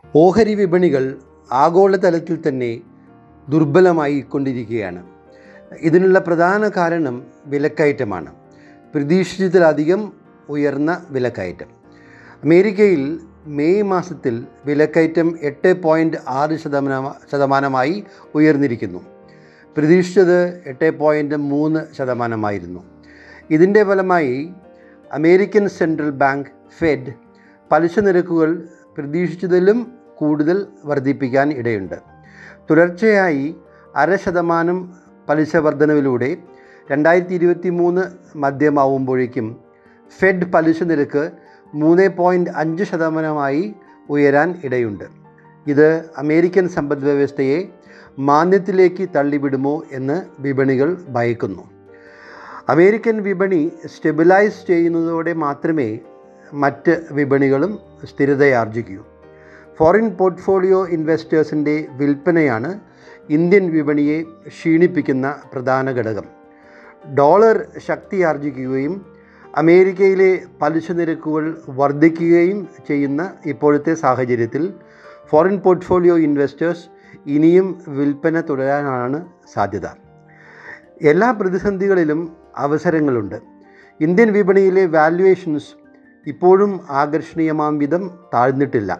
ഓഹരി വിപണികൾ ആഗോളതലത്തിൽ തന്നെ ദുർബലമായി കൊണ്ടിരിക്കുകയാണ് ഇതിനുള്ള പ്രധാന കാരണം വിലക്കയറ്റമാണ് പ്രതീക്ഷിച്ചതിലധികം ഉയർന്ന വിലക്കയറ്റം അമേരിക്കയിൽ മെയ് മാസത്തിൽ വിലക്കയറ്റം എട്ട് പോയിൻറ്റ് ആറ് ശതമാനം ശതമാനമായി ഉയർന്നിരിക്കുന്നു പ്രതീക്ഷിച്ചത് എട്ട് പോയിൻറ്റ് മൂന്ന് ശതമാനമായിരുന്നു ഇതിൻ്റെ ഫലമായി അമേരിക്കൻ സെൻട്രൽ ബാങ്ക് ഫെഡ് പലിശ നിരക്കുകൾ പ്രതീക്ഷിച്ചതിലും കൂടുതൽ വർദ്ധിപ്പിക്കാൻ ഇടയുണ്ട് തുടർച്ചയായി അര ശതമാനം പലിശ വർധനവിലൂടെ രണ്ടായിരത്തി ഇരുപത്തി മൂന്ന് മധ്യമാവുമ്പോഴേക്കും ഫെഡ് പലിശ നിരക്ക് മൂന്ന് പോയിൻറ്റ് അഞ്ച് ശതമാനമായി ഉയരാൻ ഇടയുണ്ട് ഇത് അമേരിക്കൻ സമ്പദ് വ്യവസ്ഥയെ മാന്ദ്യത്തിലേക്ക് തള്ളിവിടുമോ എന്ന് വിപണികൾ ഭയക്കുന്നു അമേരിക്കൻ വിപണി സ്റ്റെബിലൈസ് ചെയ്യുന്നതോടെ മാത്രമേ മറ്റ് വിപണികളും സ്ഥിരതയാർജിക്കൂ ഫോറിൻ പോർട്ട്ഫോളിയോ ഇൻവെസ്റ്റേഴ്സിൻ്റെ വിൽപ്പനയാണ് ഇന്ത്യൻ വിപണിയെ ക്ഷീണിപ്പിക്കുന്ന പ്രധാന ഘടകം ഡോളർ ശക്തിയാർജിക്കുകയും അമേരിക്കയിലെ പലിശ നിരക്കുകൾ വർദ്ധിക്കുകയും ചെയ്യുന്ന ഇപ്പോഴത്തെ സാഹചര്യത്തിൽ ഫോറിൻ പോർട്ട്ഫോളിയോ ഇൻവെസ്റ്റേഴ്സ് ഇനിയും വിൽപ്പന തുടരാനാണ് സാധ്യത എല്ലാ പ്രതിസന്ധികളിലും അവസരങ്ങളുണ്ട് ഇന്ത്യൻ വിപണിയിലെ വാല്യുവേഷൻസ് ഇപ്പോഴും ആകർഷണീയമാം വിധം താഴ്ന്നിട്ടില്ല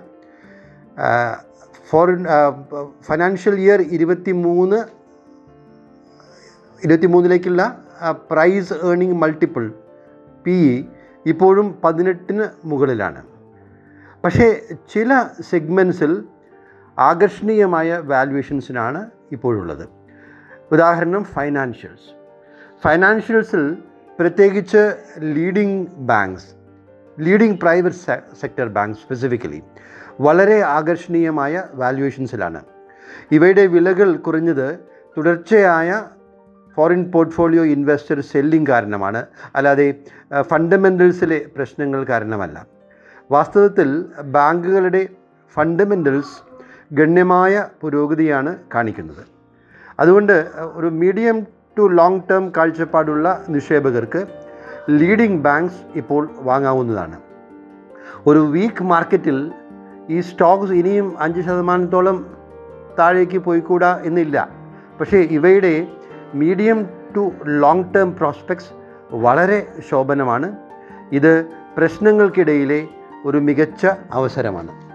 ഫോറിൻ ഫൈനാൻഷ്യൽ ഇയർ ഇരുപത്തി മൂന്ന് ഇരുപത്തി മൂന്നിലേക്കുള്ള price earning multiple P E ഇപ്പോഴും പതിനെട്ടിന് മുകളിലാണ് പക്ഷേ ചില സെഗ്മെൻറ്റ്സിൽ ആകർഷണീയമായ വാല്യുവേഷൻസിനാണ് ഇപ്പോഴുള്ളത് ഉദാഹരണം ഫൈനാൻഷ്യൽസ് ഫൈനാൻഷ്യൽസിൽ പ്രത്യേകിച്ച് leading banks leading private sector bank specifically വളരെ ആകർഷണീയമായ വാല്യുവേഷൻസിലാണ് ഇവയുടെ വിലകൾ കുറഞ്ഞത് തുടർച്ചയായ ഫോറിൻ പോർട്ട്ഫോളിയോ ഇൻവെസ്റ്റർ സെല്ലിംഗ് കാരണമാണ് അല്ലാതെ ഫണ്ടമെൻ്റൽസിലെ പ്രശ്നങ്ങൾ കാരണമല്ല വാസ്തവത്തിൽ ബാങ്കുകളുടെ ഫണ്ടമെൻ്റൽസ് ഗണ്യമായ പുരോഗതിയാണ് കാണിക്കുന്നത് അതുകൊണ്ട് ഒരു മീഡിയം ടു ലോങ് ടേം കാഴ്ചപ്പാടുള്ള നിക്ഷേപകർക്ക് ലീഡിംഗ് ബാങ്ക്സ് ഇപ്പോൾ വാങ്ങാവുന്നതാണ് ഒരു വീക്ക് മാർക്കറ്റിൽ ഈ സ്റ്റോക്സ് ഇനിയും അഞ്ച് ശതമാനത്തോളം താഴേക്ക് പോയിക്കൂടാ എന്നില്ല പക്ഷേ ഇവയുടെ medium to long term prospects വളരെ ശോഭനമാണ് ഇത് പ്രശ്നങ്ങൾക്കിടയിലെ ഒരു മികച്ച അവസരമാണ്